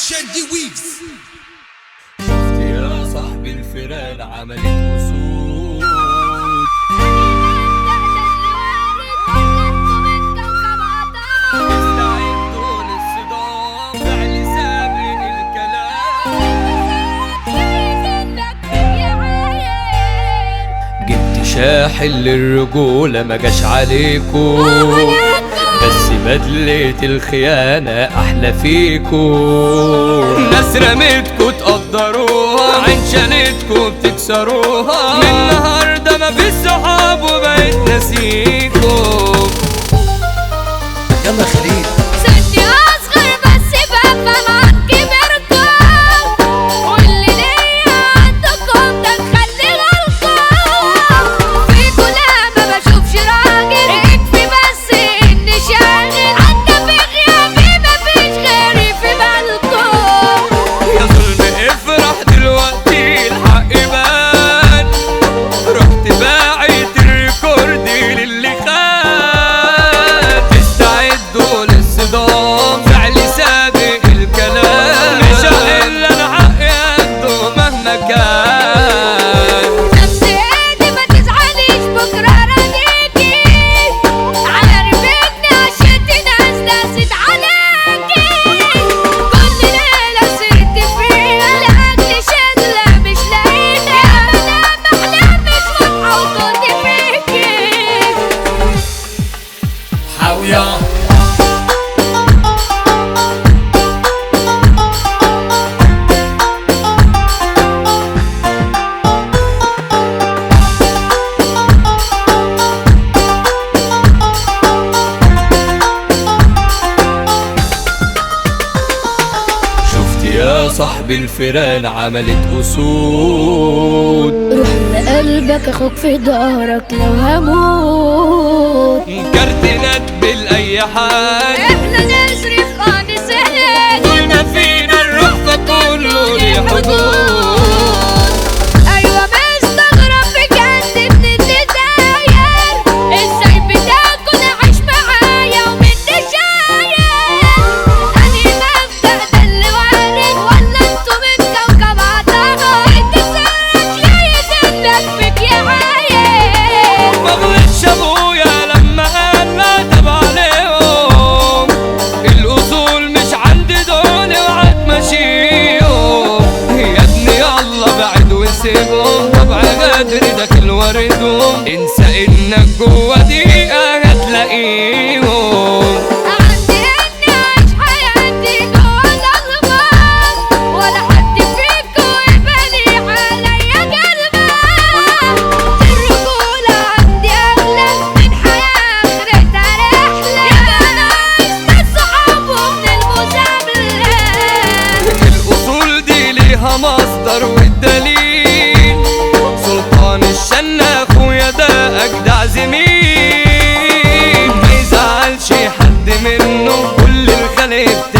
شادي ويفز شفت يا صاحبي الفيران عملت وسود استعدوا للصدام فعل سابق الكلام جبت شاحن للرجولة ما جاش عليكو بس بدلة الخيانة أحلى فيكو ناس رميتكو تقدروها عين شالتكو بتكسروها من النهاردة ما فيش صحاب وبقيت ناسيكو يلا خليل سني أصغر بس بفهم عن كبركم واللي ليا عندكم ده نخلي غلطان فيكوا لا ما بشوفش راجل يكفي بس إني شاغل حتى في غيابي مفيش غيري في بالكم يا ظلم افرح دلوقتي الحق بان رحت باعت الريكورد للي خان استعدوا للصدام فعل سابق الكلام مش هقل انا حقي قده مهما كان نفس ايدي ما تزعليش بكره راضيكي على رفقتنا عشتي ناس داست عليكي كل ليله سرت فيها لاجل شله مش لاقينا بنام احلام مش واضحه وكنت فيكي حاوية شفت يا صاحبي الفيران عملت أسود روح لقلبك اخوك في ظهرك لو هموت كارتينات بالأي حال احنا نصرف خالصين طول ما فينا الروح فكله ليه حدود ايوه مستغرب بجد من الداير ازاي بتاكل عيش معايا ومن شاير اني مبدأ ده اللي وارد ولا انتوا من كوكب عطارد انت سرك لا يزلك فيك يا عاير ما غلطش ابويا لما قال لا تبع عليهم الاصول مش عندي دول اوعى تمشيهم يا ابني يلا بعد وسيبهم طبع غدر ده كل وردهم انسى انك جوا دقيقة هتلاقيهم عندي اني اعيش حياتي جوا ظلمات ولا حد فيكم يبني عليا قلبه الرجولة عندي اغلى من حياة اخرتها رحلة يبقى ناس من صحاب ومن المزاملات الأصول دي ليها مصدر والدليل سلطان الشنا أخويا ده أجدع زميل ما يزعلش حد منه كل الخلق